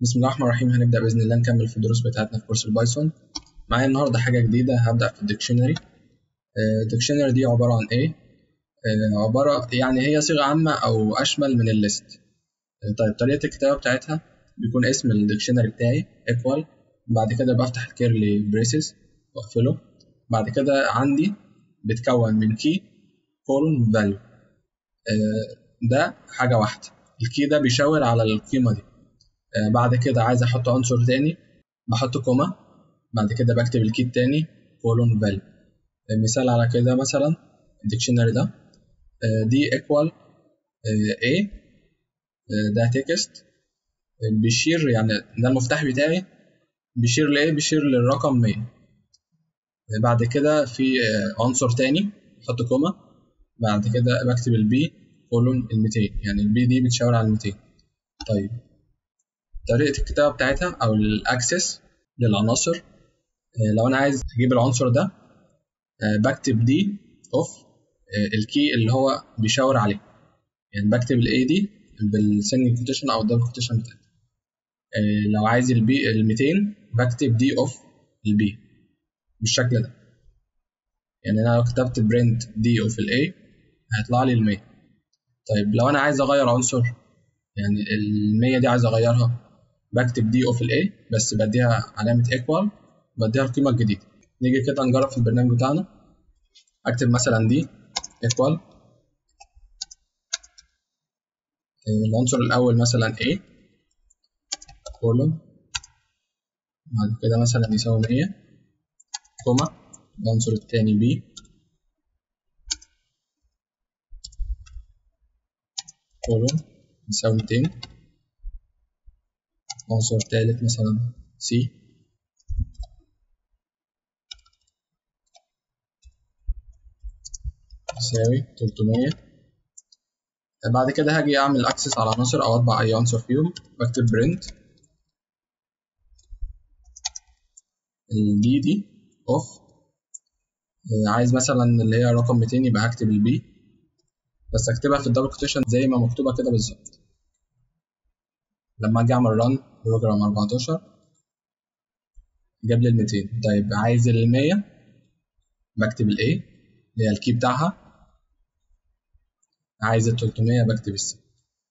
بسم الله الرحمن الرحيم هنبدأ بإذن الله نكمل في الدروس بتاعتنا في كورس البايثون معايا النهاردة حاجة جديدة هبدأ في الديكشنري الديكشنري دي عبارة عن إيه؟ آه، عبارة يعني هي صيغة عامة أو أشمل من الليست آه، طيب طريقة الكتابة بتاعتها بيكون اسم الديكشنري بتاعي equal بعد كده بفتح الكيرلي بريسز وأقفله بعد كده عندي بتكون من key colon value آه، ده حاجة واحدة الكي ده بيشاور على القيمة دي آه، بعد كده عايز احط عنصر تاني بحط كوما بعد كده بكتب الكي التاني كولون فاليو مثال على كده مثلا الديكشنري ده آه، دي equal a ده تكست بيشير يعني ده المفتاح بتاعي بيشير لايه بيشير للرقم 100 بعد كده في آه، عنصر تاني بحط كوما بعد كده بكتب البي كولون ال 200 يعني البي دي بتشاور على ال 200 طيب طريقة الكتابة بتاعتها أو الأكسس للعناصر آه، لو أنا عايز أجيب العنصر ده آه، بكتب دي أوف الكي اللي هو بيشاور عليه يعني بكتب الاي دي بالسنجل كوتيشن أو الدبل كوتيشن بتاعتي آه، لو عايز البي ال 200 بكتب دي أوف البي بالشكل ده يعني أنا لو كتبت برنت دي أوف الاي هيطلع لي ال 100 طيب لو أنا عايز أغير عنصر يعني ال 100 دي عايز أغيرها بكتب دي اوف الاي بس بديها علامة equal بديها القيمة الجديدة نيجي كده نجرب في البرنامج بتاعنا اكتب مثلا دي equal العنصر الأول مثلا A كولوم بعد كده مثلا يساوي 100 كوما العنصر التاني B كولوم يساوي 200 عنصر تالت مثلا C يساوي 300 بعد كده هاجي أعمل أكسس على عناصر أو أطبع أي عنصر فيهم بكتب print ال D دي off عايز مثلا اللي هي رقم 200 يبقى هكتب ال B بس أكتبها في الدبل كوتيشن زي ما مكتوبة كده بالظبط لما اجي اعمل ران بروجرام 14 جاب لي ال 200 طيب عايز ال 100 بكتب ال A اللي هي الكي بتاعها عايز ال 300 بكتب ال C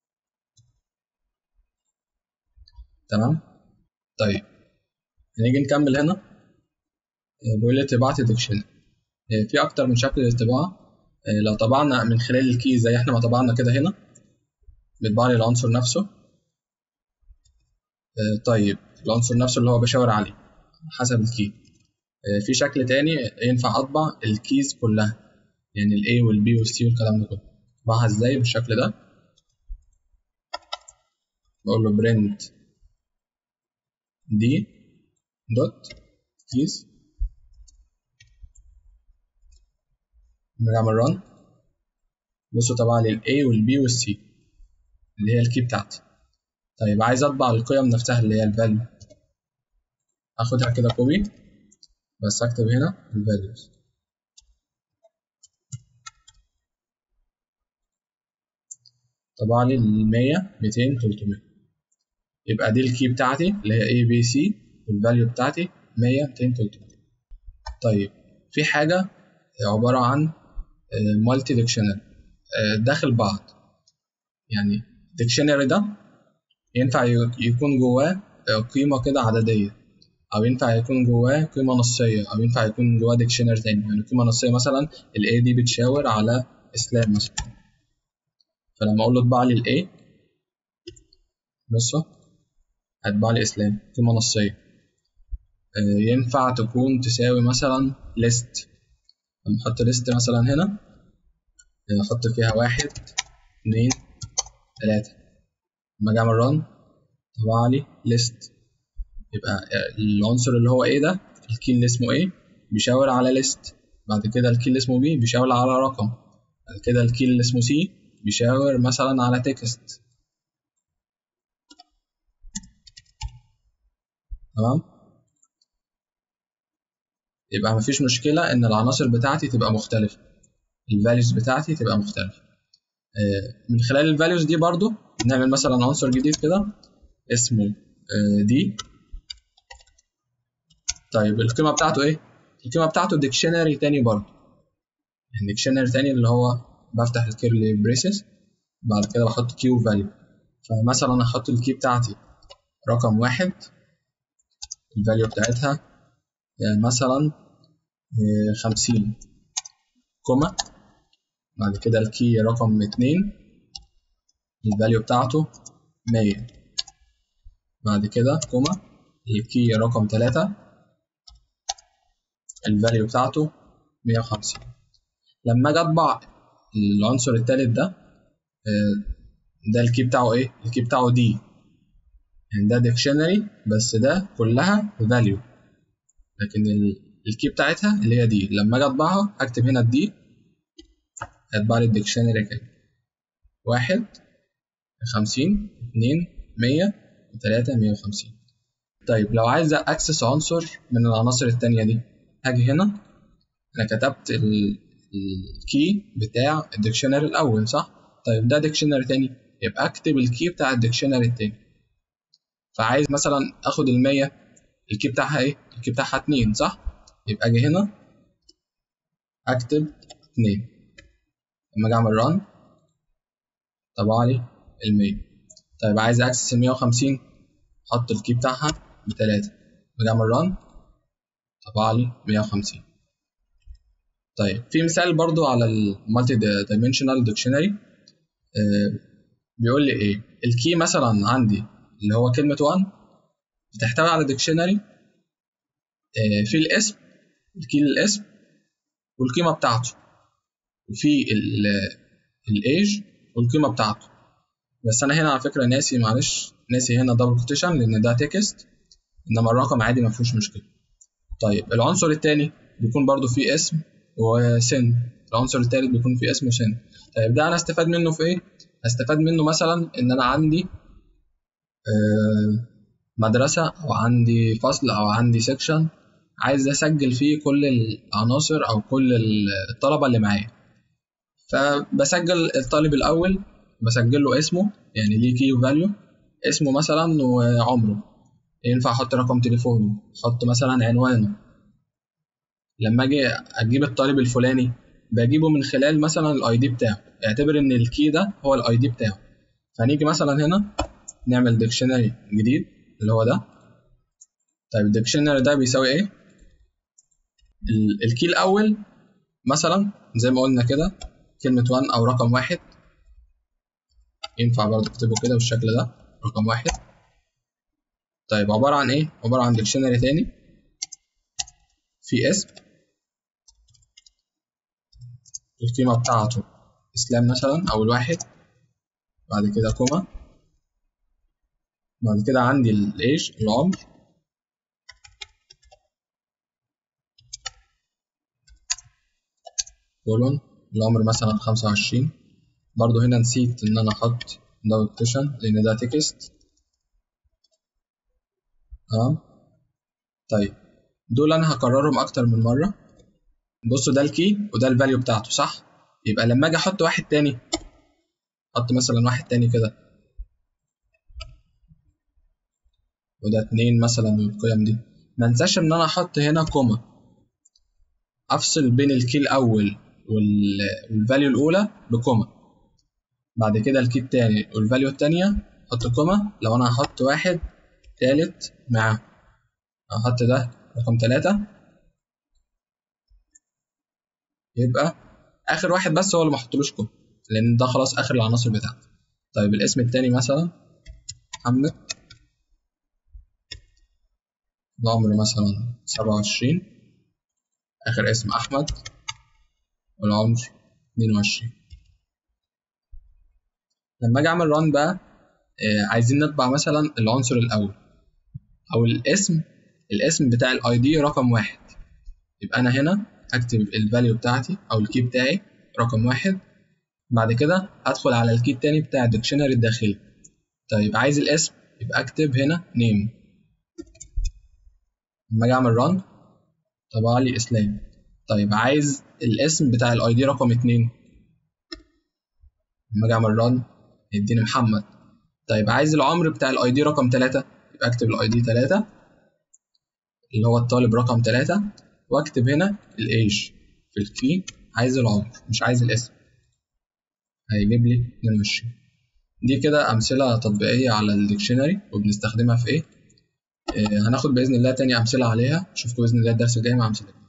تمام طيب نيجي نكمل هنا بيقول لي طباعة الديكشنري في أكتر من شكل للطباعة لو طبعنا من خلال الكي زي احنا ما طبعنا كده هنا بيطبع لي العنصر نفسه طيب العنصر نفسه اللي هو بشاور عليه حسب الكي في شكل تاني ينفع اطبع الكيز كلها يعني ال A وال B وال C والكلام ده كله اطبعها ازاي بالشكل ده بقول له print d دوت keys نعمل run بصوا طبعا لل A وال B وال C اللي هي الكي بتاعتي طيب عايز اطبع القيم نفسها اللي هي الفاليو اخدها كده كوبي بس اكتب هنا الفاليوز طبع لي ال 100 200 300 يبقى دي الكي بتاعتي اللي هي A B C والفاليو بتاعتي 100 200 300 طيب في حاجة عبارة عن مالتي ديكشنري داخل بعض يعني الديكشنري ده ينفع يكون جواه قيمة كده عددية أو ينفع يكون جواه قيمة نصية أو ينفع يكون جواه ديكشنري تاني يعني قيمة نصية مثلا ال A دي بتشاور على إسلام مثلا فلما أقول له اطبع لي ال A بصوا هتبع لي إسلام قيمة نصية ينفع تكون تساوي مثلا list لما أحط list مثلا هنا أحط فيها واحد اتنين تلاتة لما اجي اعمل ران طبع لي ليست يبقى العنصر اللي هو ايه ده الكي اللي اسمه ايه بيشاور على ليست بعد كده الكي اللي اسمه بي بيشاور على رقم بعد كده الكي اللي اسمه سي بيشاور مثلا على تكست تمام يبقى مفيش مشكلة إن العناصر بتاعتي تبقى مختلفة الفاليوز بتاعتي تبقى مختلفة من خلال الفاليوز دي برضو نعمل مثلا عنصر جديد كده اسمه دي طيب القيمة بتاعته ايه؟ القيمة بتاعته ديكشنري تاني برضه يعني ديكشنري تاني اللي هو بفتح الكيرلي بريسز بعد كده بحط كيو فاليو فمثلا احط الكي بتاعتي رقم واحد الفاليو بتاعتها يعني مثلا خمسين كوما بعد كده الكي رقم اتنين الفاليو بتاعته مية بعد كده كوما الكي رقم تلاتة الفاليو بتاعته مية وخمسين لما اجي اطبع العنصر التالت ده ده الكي بتاعه ايه الكي بتاعه دي يعني ده ديكشنري بس ده كلها فاليو لكن الكي بتاعتها اللي هي دي لما اجي اطبعها هكتب هنا الدي هيطبع لي الديكشنري كده واحد خمسين اتنين مية وتلاتة مية وخمسين طيب لو عايز اكسس عنصر من العناصر التانية دي هاجي هنا انا كتبت الكي بتاع الديكشنري الاول صح طيب ده ديكشنري تاني يبقى اكتب الكي بتاع الديكشنري التاني فعايز مثلا اخد المية الكي بتاعها ايه الكي بتاعها اتنين صح يبقى اجي هنا اكتب اتنين لما اجي اعمل ران طبع لي المية طيب عايز اكسس المية وخمسين احط الكي بتاعها بتلاتة لما اجي اعمل ران طبع لي مية وخمسين طيب في مثال برضو على المالتي دايمنشنال ديكشنري بيقول لي ايه الكي مثلا عندي اللي هو كلمة 1 بتحتوي على ديكشنري في الاسم الكي للاسم والقيمة بتاعته وفي الايج والقيمة بتاعته بس انا هنا على فكرة ناسي معلش ناسي هنا دبل كوتيشن لان ده تكست انما الرقم عادي ما فيهوش مشكلة طيب العنصر التاني بيكون برضو فيه اسم وسن العنصر التالت بيكون فيه اسم وسن طيب ده انا استفاد منه في ايه استفاد منه مثلا ان انا عندي مدرسة او عندي فصل او عندي سيكشن عايز اسجل فيه كل العناصر او كل الطلبة اللي معايا فبسجل الطالب الاول بسجل له اسمه يعني ليه كي فاليو اسمه مثلا وعمره ينفع احط رقم تليفونه احط مثلا عنوانه لما اجي اجيب الطالب الفلاني بجيبه من خلال مثلا الاي دي بتاعه اعتبر ان الكي ده هو الاي دي بتاعه فنيجي مثلا هنا نعمل ديكشنري جديد اللي هو ده طيب الديكشنري ده بيساوي ايه الكي الاول مثلا زي ما قلنا كده كلمة 1 او رقم واحد ينفع برضه اكتبه كده بالشكل ده رقم واحد طيب عبارة عن ايه عبارة عن ديكشنري تاني في اسم القيمة بتاعته إسلام مثلا أو الواحد بعد كده كوما بعد كده عندي الإيش العمر كولون العمر مثلا خمسة وعشرين برضو هنا نسيت إن أنا أحط دبل كوتيشن لأن ده تكست تمام طيب دول أنا هكررهم أكتر من مرة بصوا ده الكي وده الفاليو بتاعته صح يبقى لما اجي احط واحد تاني احط مثلا واحد تاني كده وده اتنين مثلا القيم دي ما انساش ان انا احط هنا كوما افصل بين الكي الاول والفاليو الاولى بكوما بعد كده الكي التاني والفاليو التانية احط كوما لو انا هحط واحد تالت معاه هحط ده رقم تلاتة يبقى اخر واحد بس هو اللي ما احطلوش كوما لان ده خلاص اخر العناصر بتاعتي طيب الاسم التاني مثلا محمد العمر مثلا سبعة وعشرين اخر اسم احمد والعمر اتنين وعشرين لما اجي اعمل ران بقى آه عايزين نطبع مثلا العنصر الاول او الاسم الاسم بتاع الاي دي رقم واحد يبقى انا هنا اكتب الفاليو بتاعتي او الكي بتاعي رقم واحد بعد كده ادخل على الكي التاني بتاع الديكشنري الداخلي طيب عايز الاسم يبقى اكتب هنا نيم لما اجي اعمل ران طبع لي اسلام طيب عايز الاسم بتاع الاي دي رقم اتنين لما اجي اعمل ران يديني محمد طيب عايز العمر بتاع الاي دي رقم تلاتة يبقى اكتب الاي دي 3 اللي هو الطالب رقم 3 واكتب هنا الايج في الكي عايز العمر مش عايز الاسم هيجيب لي 22 دي كده أمثلة تطبيقية على الديكشنري وبنستخدمها في إيه؟ آه، هناخد بإذن الله تاني أمثلة عليها أشوفكم بإذن الله الدرس الجاي مع أمثلة